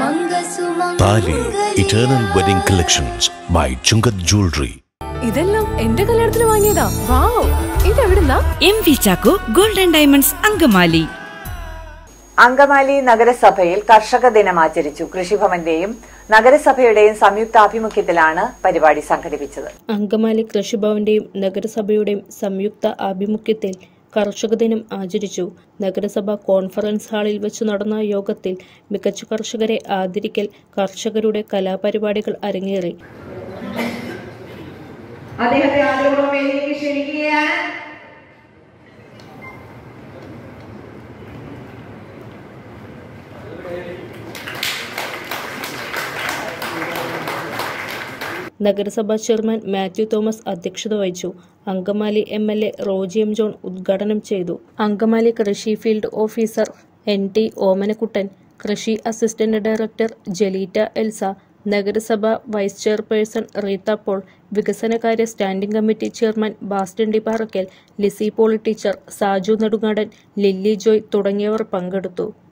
താലി eternal wedding collections by Chungath jewellery ഇതെല്ലാം എന്റെ കല്യാണത്തിന് വാങ്ങിയതാ വാവ് ഇതെവിടുന്നാ M V Chacko golden diamonds Angamaly Angamaly നഗരസഭയിൽ കർഷക ദിനം ആചരിച്ചു കൃഷിഭവന്റെയും നഗരസഭയുടെയും സംയുക്താഭിമുഖ്യത്തിലാണ് പരിപാടി സംഘടിപ്പിച്ചത് അങ്കമാലി കൃഷിഭവന്റെയും നഗരസഭയുടെയും സംയുക്ത ആഭിമുഖ്യത്തിൽ കർഷക ദിനം ആചരിച്ചു നഗരസഭ കോൺഫറൻസ് ഹാളിൽ വെച്ച് നടന്ന യോഗത്തിൽ മികച്ച കർഷകരെ ആദരിക്കൽ കർഷകരുടെ കലാപരിപാടികൾ അരങ്ങേറി അദ്ദേഹത്തെ ആദരപൂർവ്വം വേദിയിലേക്ക് ക്ഷണിക്കുകയാണ് നഗരസഭാ ചെയർമാൻ മാത്യു തോമസ് അധ്യക്ഷത വഹിച്ചു Angamaly M L A Roji M John ഉദ്ഘാടനം ചെയ്തു അങ്കമാലി കൃഷി field officer N T Omanakuttan കൃഷി അസിസ്റ്റന്റ് ഡയറക്ടർ ജലീറ്റ എൽസ നഗരസഭ വൈസ് ചെയർപേഴ്സൺ റീത്ത പോൾ വികസനകാര്യ standing committee chairman Baston D Parakkal Lissy Poly teacher Saju Nedungadan Lilly Joy തുടങ്ങിയവർ പങ്കെടുത്തു